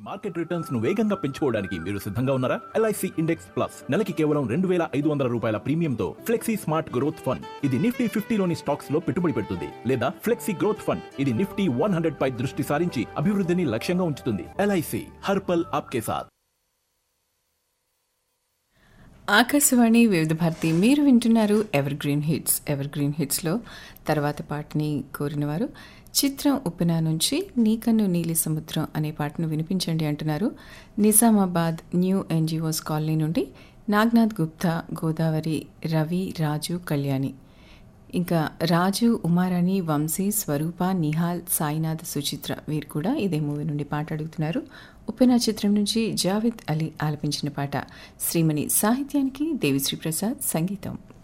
market returns ను వేగంగా పెంచుకోవడానికి మీరు సిద్ధంగా ఉన్నారా ఎల్ఐసి ఇండెక్స్ ప్లస్ నెలకి కేవలం రెండు వేల ఐదు వందల రూపాయల ప్రీమియంతో ఫ్లెక్సీ స్మార్ట్ గ్రోత్ ఫండ్ ఇది నిఫ్టీ ఫిఫ్టీలోని స్టాక్స్ లో పెట్టుబడి పెడుతుంది లేదా ఫ్లెక్సీ గ్రోత్ ఫండ్ ఇది నిఫ్టీ వన్ హండ్రెడ్ పై దృష్టి సారించి అభివృద్ధిని లక్ష్యంగా ఉంచుతుంది ఎల్ఐసి హర్పల్ ఆప్కే సాథ్ ఆకాశవాణి వివిధ భారతి మీరు వింటున్నారు evergreen hits evergreen హిట్స్లో తర్వాత పాటని కోరినవారు చిత్రం ఉప్పెన నుంచి నీకన్ను నీలి సముద్రం అనే పాటను వినిపించండి అంటున్నారు నిజామాబాద్ న్యూ ఎన్జిఓస్ కాలనీ నుండి నాగ్నాథ్ గుప్తా గోదావరి రవి రాజు కళ్యాణి ఇంకా రాజు ఉమారాణి వంశీ స్వరూప నిహాల్ సాయినాథ్ సుచిత్ర వీరు కూడా ఇదే మూవీ నుండి పాట అడుగుతున్నారు ఉప్పెన చిత్రం నుంచి జావేద్ అలీ ఆలపించిన పాట శ్రీమణి సాహిత్యానికి దేవిశ్రీ ప్రసాద్ సంగీతం